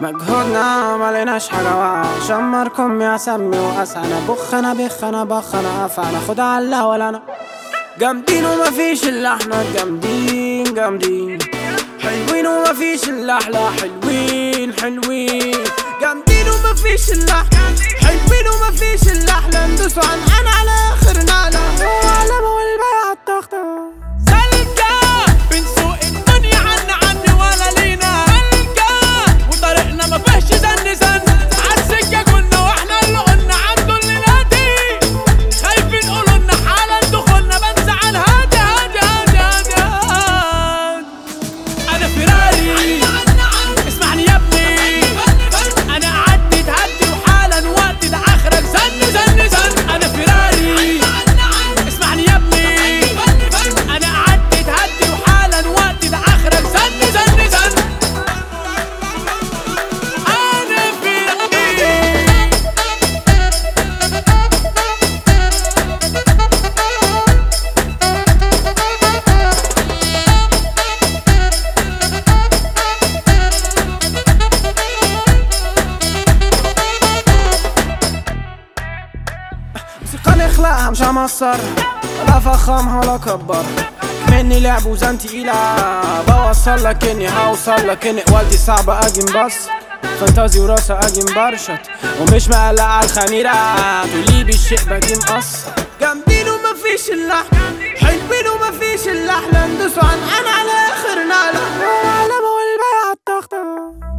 مجهودنا مليناش حاجة واقعة شمركم يا سمي وأسعنا بخ أنا بخ أنا بخ أنا أفعنا خد على ولا أنا جامدين ومفيش إلا احنا جامدين جامدين حلوين ومفيش إلا احلى حلوين حلوين جامدين ومفيش إلا احنا حلوين ومفيش إلا احلى ندوسوا عن أنا على آخرنا لا وعلى والبيع التخته سلكة بنسوق الدنيا عنا عني ولا لينا سلكة وطريقنا ما فيهش زن زن عالسكة كنا واحنا اللي قلنا عنده اللي نادي خايفين قولوا لنا حالا دخولنا بنزعل هادي هادي هادي هادي هادي انا فيراري اسمعني يا ابني انا عدت هدي وحالا وقت ده اخرك زن زن زن انا فيراري اسمعني يا ابني انا عدت هدي وحالا وقت ده اخرك زن زن زن انا فيراري موسيقى نخلقها مش همصر ولا فخمها ولا كبرها مني لعب وزن تقيلة بوصل لك اني هوصل لك اني والدي صعبة اجي مبص فانتازي وراسة اجي مبرشط ومش مقلق على الخميرة تقولي بالشيء باجي مقصر جامدين ومفيش الا احنا حلوين ومفيش الا احنا ندوسوا عن انا على اخرنا لا وعلى والبيع التخته